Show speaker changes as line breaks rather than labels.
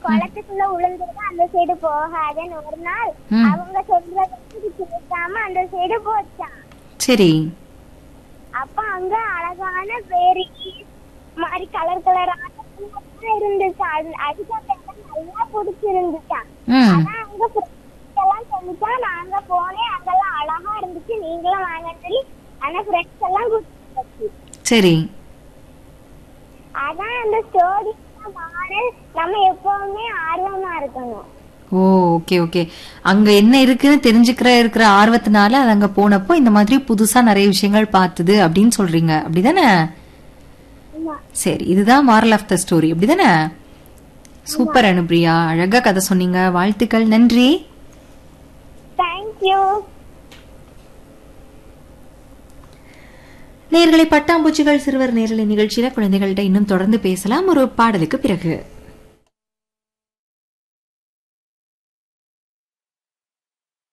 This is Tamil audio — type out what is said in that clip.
குளத்துக்குள்ள விழுந்துருது அந்த சைடு போகாதன்னு ஒரு நாள்
ம்.
அவங்க சொல்றதுக்கு கேட்காம அந்த சைடு போச்சான்
சரி
அப்ப அங்க அழகான வேரி மாதிரி கலர் கலரான இருந்துச்சு அது- அதுக்கு அந்த இடம் நல்லா பிடிச்சிருந்துச்சான்
ம்
ஆனா அங்க friends எல்லாம் சொல்லிச்சா நாங்க போனேன் அங்கெல்லாம் அழகா இருந்துச்சு நீங்களும் வாங்கன்னு சொல்லி ஆனா ஃப்ரெண்ட்ஸ் எல்லாம் கூட்டிட்டு
சரி
அதான் அந்த ஸ்டோரி மாறல் நம்ம எப்பவுமே ஆர்வமா இருக்கணும்
ஓ ஓகே ஓகே அங்க என்ன இருக்குன்னு தெரிஞ்சுக்கிற இருக்கிற ஆர்வத்தினால அது அங்க போனப்போ இந்த மாதிரி புதுசா நிறைய விஷயங்கள் பார்த்தது அப்படின்னு சொல்றீங்க அப்படிதானே
ஆமா.
சரி இதுதான் மாரல் ஆஃப் த ஸ்டோரி அப்படிதானே சூப்பர் அனுப்ரியா அழகா கதை சொன்னீங்க வாழ்த்துக்கள் நன்றி
தேங்க்யூ
நேர்களை பட்டாம்பூச்சிகள் சிறுவர் நேரலை நிகழ்ச்சியில குழந்தைகள்கிட்ட இன்னும் தொடர்ந்து பேசலாம் ஒரு பாடலுக்கு பிறகு